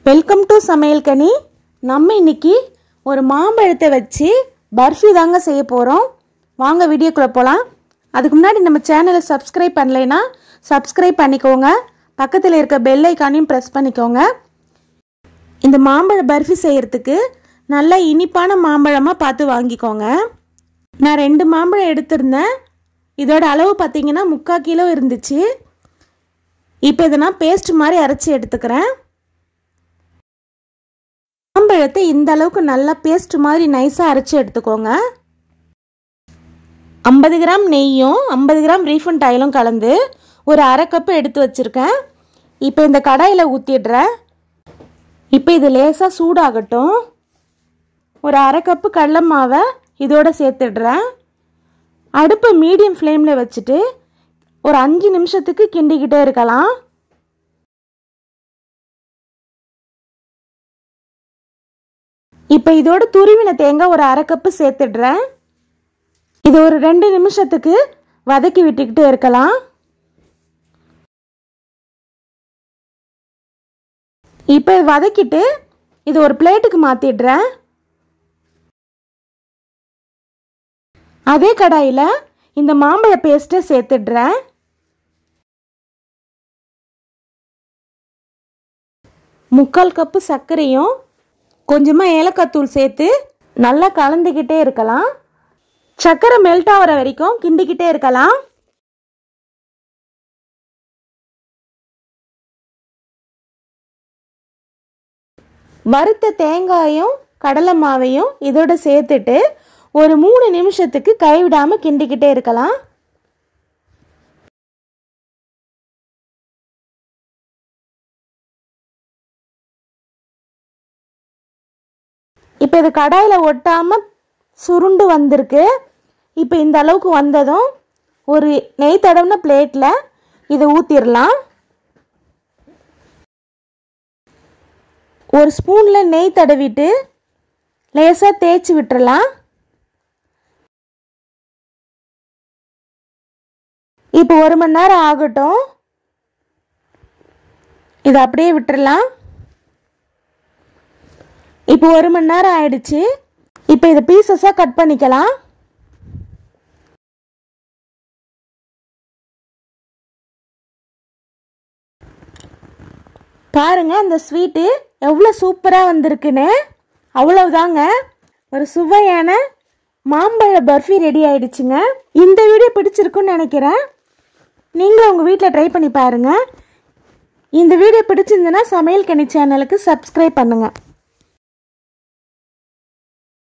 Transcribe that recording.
welcome to சமையல் கனி நம்ம இன்னைக்கு ஒரு மாம்பழத்தை வச்சு பர்ஃபி தாங்க செய்ய போகிறோம் வாங்க வீடியோக்குள்ளே போகலாம் அதுக்கு முன்னாடி நம்ம சேனலை சப்ஸ்கிரைப் பண்ணலைன்னா சப்ஸ்கிரைப் பண்ணிக்கோங்க பக்கத்தில் இருக்க பெல் ஐக்கானையும் ப்ரெஸ் பண்ணிக்கோங்க இந்த மாம்பழ பர்ஃபி செய்யறதுக்கு நல்ல இனிப்பான மாம்பழமாக பார்த்து வாங்கிக்கோங்க நான் ரெண்டு மாம்பழம் எடுத்திருந்தேன் இதோட அளவு பார்த்தீங்கன்னா முக்கால் கிலோ இருந்துச்சு இப்போ இதை நான் பேஸ்ட் மாதிரி அரைச்சி எடுத்துக்கிறேன் மாம்பழத்தை இந்த அளவுக்கு நல்லா பேஸ்ட் மாதிரி நைஸாக அரைச்சி எடுத்துக்கோங்க ஐம்பது கிராம் நெய்யும் ஐம்பது கிராம் ரீஃபண்ட் ஆயிலும் கலந்து ஒரு அரை கப்பு எடுத்து வச்சுருக்கேன் இப்போ இந்த கடாயில் ஊற்றிடுறேன் இப்போ இது லேசாக சூடாகட்டும் ஒரு அரை கப்பு கடல மாவை இதோட சேர்த்துடுறேன் அடுப்பை மீடியம் ஃப்ளேமில் வச்சுட்டு ஒரு அஞ்சு நிமிஷத்துக்கு கிண்டிக்கிட்டே இருக்கலாம் இப்போ இதோட துருவின தேங்காய் ஒரு அரை கப்பு சேர்த்துடுறேன் இது ஒரு ரெண்டு நிமிஷத்துக்கு வதக்கி விட்டுக்கிட்டே இருக்கலாம் இப்போ வதக்கிட்டு இது ஒரு பிளேட்டுக்கு மாற்றிடுறேன் அதே கடாயில் இந்த மாம்பழ பேஸ்ட்டை சேர்த்துடுறேன் முக்கால் கப்பு சர்க்கரையும் கொஞ்சமாக ஏலக்காய் தூள் சேர்த்து நல்லா கலந்துக்கிட்டே இருக்கலாம் சர்க்கரை மெல்ட் ஆகிற வரைக்கும் கிண்டிக்கிட்டே இருக்கலாம் வறுத்த தேங்காயும் கடலை மாவையும் இதோட சேர்த்துட்டு ஒரு மூணு நிமிஷத்துக்கு கைவிடாமல் கிண்டிக்கிட்டே இருக்கலாம் இப்போ இது கடாயில் ஒட்டாமல் சுருண்டு வந்திருக்கு இப்போ இந்த அளவுக்கு வந்ததும் ஒரு நெய் தடவின பிளேட்டில் இதை ஊற்றிடலாம் ஒரு ஸ்பூனில் நெய் தடவிட்டு லேசாக தேய்ச்சி விட்டுறலாம் இப்போ ஒரு மணி நேரம் ஆகட்டும் இதை அப்படியே விட்டுறலாம் இப்போ ஒரு மணி நேரம் ஆயிடுச்சு இப்போ இதை பீசஸாக கட் பண்ணிக்கலாம் பாருங்க இந்த ஸ்வீட்டு எவ்வளோ சூப்பராக வந்திருக்குன்னு அவ்வளவுதாங்க ஒரு சுவையான மாம்பழ பர்ஃபி ரெடி ஆயிடுச்சுங்க இந்த வீடியோ பிடிச்சிருக்குன்னு நினைக்கிறேன் நீங்களும் உங்கள் வீட்டில் ட்ரை பண்ணி பாருங்கள் இந்த வீடியோ பிடிச்சிருந்துன்னா சமையல் கனி சேனலுக்கு சப்ஸ்கிரைப் பண்ணுங்கள்